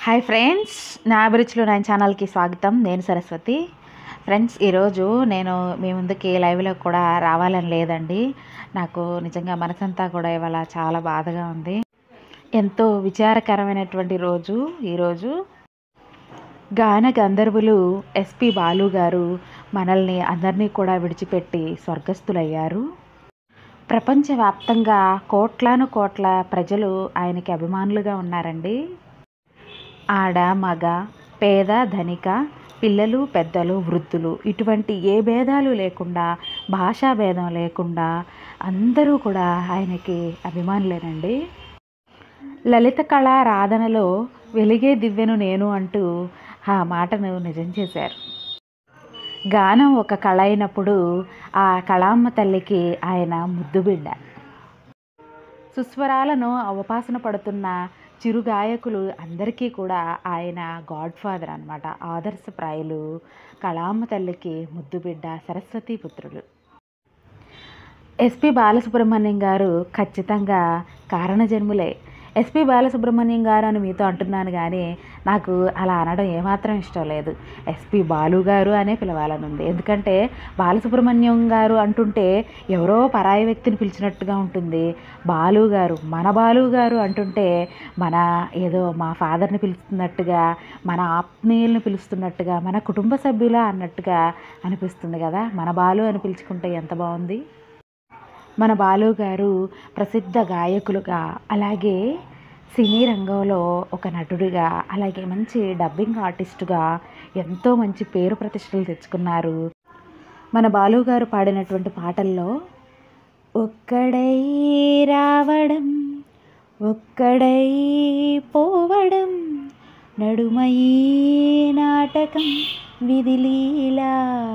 hi friends నా అభిరుచులు నా ఛానల్కి స్వాగతం నేను సరస్వతి ఫ్రెండ్స్ ఈరోజు నేను మీ ముందుకి లైవ్లో కూడా రావాలని లేదండి నాకు నిజంగా మనసంతా కూడా ఇవాళ చాలా బాధగా ఉంది ఎంతో విచారకరమైనటువంటి రోజు ఈరోజు గాన గంధర్వులు ఎస్పి బాలు గారు మనల్ని అందరినీ కూడా విడిచిపెట్టి స్వర్గస్థులయ్యారు ప్రపంచవ్యాప్తంగా కోట్లాను కోట్ల ప్రజలు ఆయనకి అభిమానులుగా ఉన్నారండి ఆడ మగ పేద ధనిక పిల్లలు పెద్దలు వృద్ధులు ఇటువంటి ఏ భేదాలు లేకుండా భాషా భేదం లేకుండా అందరూ కూడా ఆయనకి అభిమానులేనండి లలిత కళా రాధనలో వెలిగే దివ్యను నేను అంటూ ఆ మాటను నిజం చేశారు గానం ఒక కళ అయినప్పుడు ఆ కళామ్మ తల్లికి ఆయన ముద్దుబిడ్డ సుస్వరాలను అవపాసన పడుతున్న చిరు గాయకులు అందరికీ కూడా ఆయన గాడ్ ఫాదర్ అనమాట ఆదర్శప్రాయులు కళామ్మ తల్లికి ముద్దుబిడ్డ సరస్వతీ పుత్రులు ఎస్పి బాలసుబ్రహ్మణ్యం గారు ఖచ్చితంగా కారణజన్ములే ఎస్పి బాలసుబ్రహ్మణ్యం గారు అని మీతో అంటున్నాను కానీ నాకు అలా అనడం ఏమాత్రం ఇష్టం లేదు ఎస్పి బాలు గారు అనే పిలవాలని ఉంది ఎందుకంటే బాలసుబ్రహ్మణ్యం గారు అంటుంటే ఎవరో పరాయి వ్యక్తిని పిలిచినట్టుగా ఉంటుంది బాలు గారు మన బాలు గారు అంటుంటే మన ఏదో మా ఫాదర్ని పిలుస్తున్నట్టుగా మన ఆత్మీయుల్ని పిలుస్తున్నట్టుగా మన కుటుంబ సభ్యుల అన్నట్టుగా అనిపిస్తుంది కదా మన బాలు అని పిలుచుకుంటే ఎంత బాగుంది మన బాలు గారు ప్రసిద్ధ గాయకులుగా అలాగే సినీ రంగంలో ఒక నటుడిగా అలాగే మంచి డబ్బింగ్ ఆర్టిస్టుగా ఎంతో మంచి పేరు ప్రతిష్టలు తెచ్చుకున్నారు మన బాలు గారు పాడినటువంటి పాటల్లో ఒక్కడై రావడం ఒక్కడై పోవడం నడుమయీ నాటకం విధిలీలా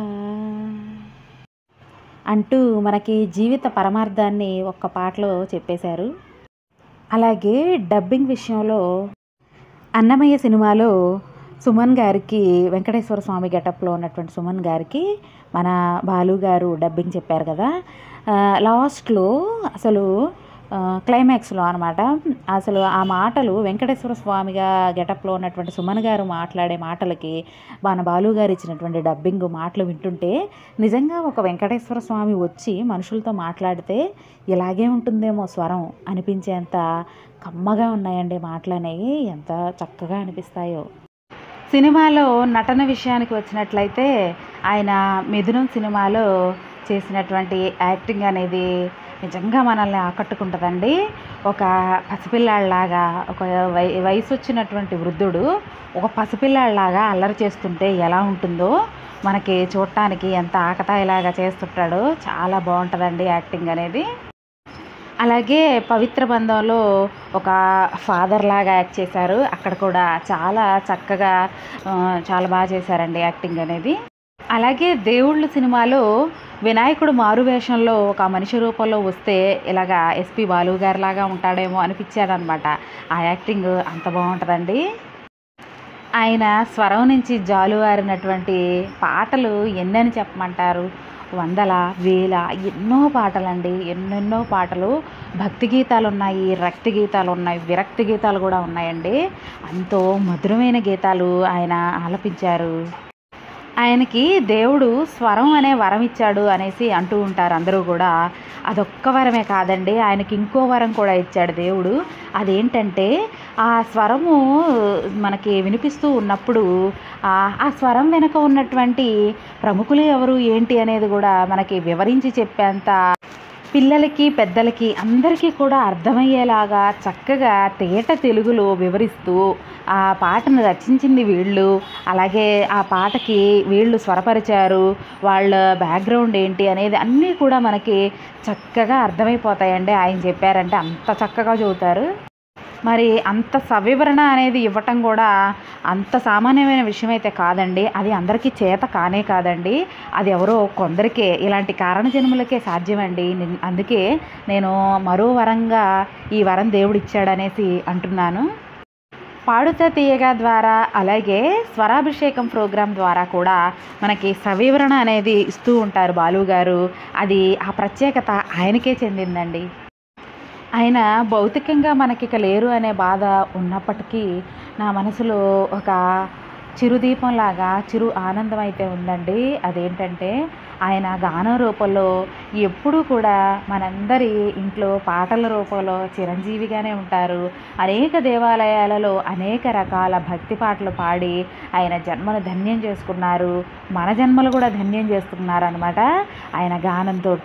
అంటూ మనకి జీవిత పరమార్థాన్ని ఒక్క పాటలో చెప్పేశారు అలాగే డబ్బింగ్ విషయంలో అన్నమయ్య సినిమాలో సుమన్ గారికి వెంకటేశ్వర స్వామి గెటప్లో ఉన్నటువంటి సుమన్ గారికి మన బాలు గారు డబ్బింగ్ చెప్పారు కదా లాస్ట్లో అసలు క్లైమాక్స్లో అనమాట అసలు ఆ మాటలు వెంకటేశ్వర స్వామిగా గెటప్లో ఉన్నటువంటి సుమన్ గారు మాట్లాడే మాటలకి మన బాలు గారు ఇచ్చినటువంటి డబ్బింగ్ మాటలు వింటుంటే నిజంగా ఒక వెంకటేశ్వర స్వామి వచ్చి మనుషులతో మాట్లాడితే ఇలాగే ఉంటుందేమో స్వరం అనిపించేంత కమ్మగా ఉన్నాయండి మాటలు అనేవి ఎంత చక్కగా అనిపిస్తాయో సినిమాలో నటన విషయానికి వచ్చినట్లయితే ఆయన మిథునం సినిమాలో చేసినటువంటి యాక్టింగ్ అనేది నిజంగా మనల్ని ఆకట్టుకుంటుందండి ఒక పసిపిల్లాడిలాగా ఒక వై వయసు వచ్చినటువంటి వృద్ధుడు ఒక పసిపిల్లాడిలాగా అల్లరి చేస్తుంటే ఎలా ఉంటుందో మనకి చూడటానికి ఎంత ఆకతాయిలాగా చేస్తుంటాడో చాలా బాగుంటుందండి యాక్టింగ్ అనేది అలాగే పవిత్ర బంధంలో ఒక ఫాదర్ లాగా యాక్ట్ చేశారు అక్కడ కూడా చాలా చక్కగా చాలా బాగా చేశారండి యాక్టింగ్ అనేది అలాగే దేవుళ్ళు సినిమాలో వినాయకుడు మారువేషంలో ఒక మనిషి రూపంలో వస్తే ఇలాగా ఎస్పి బాలు గారి లాగా ఉంటాడేమో అనిపించాడు అనమాట ఆ యాక్టింగ్ అంత బాగుంటుందండి ఆయన స్వరం నుంచి జాలువారినటువంటి పాటలు ఎన్నని చెప్పమంటారు వందల వేల ఎన్నో పాటలండి ఎన్నెన్నో పాటలు భక్తి గీతాలు ఉన్నాయి రక్తి గీతాలు ఉన్నాయి విరక్తి గీతాలు కూడా ఉన్నాయండి ఎంతో మధురమైన గీతాలు ఆయన ఆలపించారు ఆయనకి దేవుడు స్వరం అనే వరం ఇచ్చాడు అనేసి అంటూ ఉంటారు అందరూ కూడా అదొక్క వరమే కాదండి ఆయనకి ఇంకో వరం కూడా ఇచ్చాడు దేవుడు అదేంటంటే ఆ స్వరము మనకి వినిపిస్తూ ఉన్నప్పుడు ఆ స్వరం వెనుక ఉన్నటువంటి ప్రముఖులు ఎవరు ఏంటి అనేది కూడా మనకి వివరించి చెప్పేంత పిల్లలకి పెద్దలకి అందరికీ కూడా అర్థమయ్యేలాగా చక్కగా తేట తెలుగులో వివరిస్తూ ఆ పాటను రచించింది వీళ్ళు అలాగే ఆ పాటకి వీళ్ళు స్వరపరిచారు వాళ్ళ బ్యాక్గ్రౌండ్ ఏంటి అనేది అన్నీ కూడా మనకి చక్కగా అర్థమైపోతాయండి ఆయన చెప్పారంటే అంత చక్కగా చెబుతారు మరి అంత సవివరణ అనేది ఇవ్వటం కూడా అంత సామాన్యమైన విషయం అయితే కాదండి అది అందరికీ చేత కానే కాదండి అది ఎవరో కొందరికే ఇలాంటి కారణ జన్ములకే సాధ్యమండి అందుకే నేను మరో వరంగా ఈ వరం దేవుడు ఇచ్చాడనేసి అంటున్నాను పాడుతా తీయగా ద్వారా అలాగే స్వరాభిషేకం ప్రోగ్రాం ద్వారా కూడా మనకి సవివరణ అనేది ఇస్తూ ఉంటారు బాలు గారు అది ఆ ప్రత్యేకత ఆయనకే చెందిందండి ఆయన భౌతికంగా మనకి ఇక లేరు అనే బాధ ఉన్నప్పటికీ నా మనసులో ఒక చిరుదీపంలాగా చిరు ఆనందం అయితే ఉందండి అదేంటంటే ఆయన గానం రూపంలో ఎప్పుడూ కూడా మనందరి ఇంట్లో పాటల రూపంలో చిరంజీవిగానే ఉంటారు అనేక దేవాలయాలలో అనేక రకాల భక్తి పాటలు పాడి ఆయన జన్మను ధన్యం చేసుకున్నారు మన జన్మలు కూడా ధన్యం చేసుకున్నారు అనమాట ఆయన గానంతో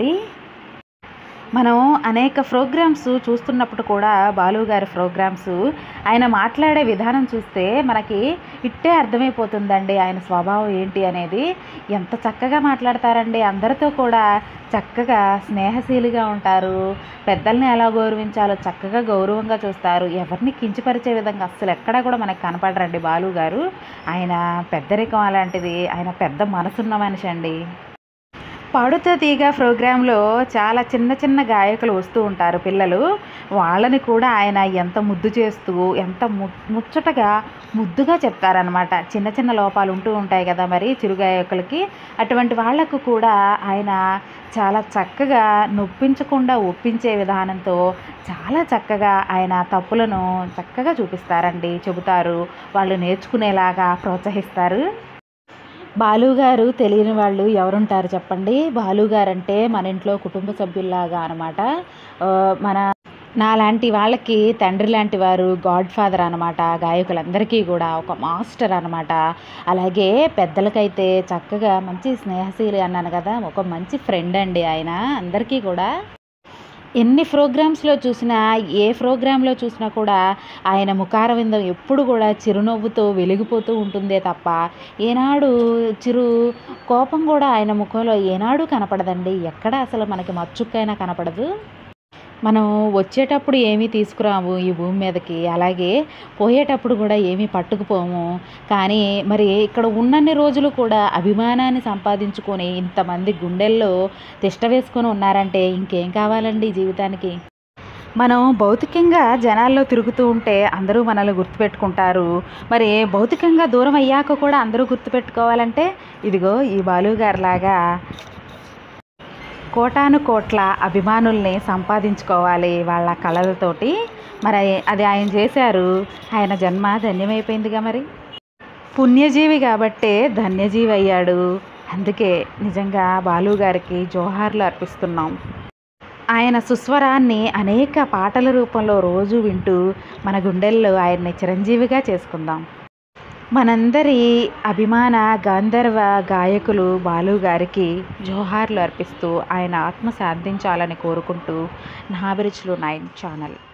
మనం అనేక ప్రోగ్రామ్స్ చూస్తున్నప్పుడు కూడా బాలు గారి ప్రోగ్రామ్స్ ఆయన మాట్లాడే విధానం చూస్తే మనకి ఇట్టే అర్థమైపోతుందండి ఆయన స్వభావం ఏంటి అనేది ఎంత చక్కగా మాట్లాడతారండి అందరితో కూడా చక్కగా స్నేహశీలిగా ఉంటారు పెద్దల్ని ఎలా గౌరవించాలో చక్కగా గౌరవంగా చూస్తారు ఎవరిని కించపరిచే విధంగా అస్సలు ఎక్కడా కూడా మనకు కనపడరండి బాలు గారు ఆయన పెద్దరికం అలాంటిది ఆయన పెద్ద మనసున్న మనిషి అండి పాడుతా తీగ ప్రోగ్రాంలో చాలా చిన్న చిన్న గాయకులు వస్తూ ఉంటారు పిల్లలు వాళ్ళని కూడా ఆయన ఎంత ముద్దు చేస్తూ ఎంత ము ముచ్చటగా ముద్దుగా చెప్తారనమాట చిన్న చిన్న లోపాలు ఉంటూ ఉంటాయి కదా మరి చిరు గాయకులకి అటువంటి వాళ్లకు కూడా ఆయన చాలా చక్కగా నొప్పించకుండా ఒప్పించే విధానంతో చాలా చక్కగా ఆయన తప్పులను చక్కగా చూపిస్తారండి చెబుతారు వాళ్ళు నేర్చుకునేలాగా ప్రోత్సహిస్తారు బాలుగారు తెలియని వాళ్ళు ఎవరుంటారు చెప్పండి బాలుగారు అంటే మన ఇంట్లో కుటుంబ సభ్యుల్లాగా అనమాట మన నాలాంటి వాళ్ళకి తండ్రి లాంటి వారు గాడ్ ఫాదర్ అనమాట గాయకులందరికీ కూడా ఒక మాస్టర్ అనమాట అలాగే పెద్దలకైతే చక్కగా మంచి స్నేహశీలి అన్నాను కదా ఒక మంచి ఫ్రెండ్ అండి ఆయన అందరికీ కూడా ఎన్ని ప్రోగ్రామ్స్లో చూసినా ఏ ప్రోగ్రాంలో చూసినా కూడా ఆయన ముఖారవిందం ఎప్పుడు కూడా చిరునవ్వుతో వెలిగిపోతూ ఉంటుందే తప్ప ఏనాడు చిరు కోపం కూడా ఆయన ముఖంలో ఏనాడు కనపడదండి ఎక్కడ అసలు మనకి మచ్చుక్కైనా కనపడదు మనం వచ్చేటప్పుడు ఏమీ తీసుకురాము ఈ భూమి మీదకి అలాగే పోయేటప్పుడు కూడా ఏమీ పట్టుకుపోము కానీ మరి ఇక్కడ ఉన్నన్ని రోజులు కూడా అభిమానాన్ని సంపాదించుకొని ఇంతమంది గుండెల్లో తిష్ట వేసుకొని ఉన్నారంటే ఇంకేం కావాలండి జీవితానికి మనం భౌతికంగా జనాల్లో తిరుగుతూ ఉంటే అందరూ మనల్ని గుర్తుపెట్టుకుంటారు మరి భౌతికంగా దూరం అయ్యాక కూడా అందరూ గుర్తుపెట్టుకోవాలంటే ఇదిగో ఈ బాలుగారిలాగా కోటాను కోట్ల అభిమానుల్ని సంపాదించుకోవాలి వాళ్ళ కళలతోటి మరి అది ఆయన చేశారు ఆయన జన్మ ధన్యమైపోయిందిగా మరి పుణ్యజీవి కాబట్టే ధన్యజీవి అయ్యాడు అందుకే నిజంగా బాలు గారికి జోహార్లు అర్పిస్తున్నాం ఆయన సుస్వరాన్ని అనేక పాటల రూపంలో రోజు వింటూ మన గుండెల్లో ఆయన్ని చిరంజీవిగా చేసుకుందాం మనందరి అభిమాన గాంధర్వ గాయకులు బాలు గారికి జోహార్లు అర్పిస్తూ ఆయన ఆత్మ శాంతించాలని కోరుకుంటూ నా అభిరుచులు నైన్ ఛానల్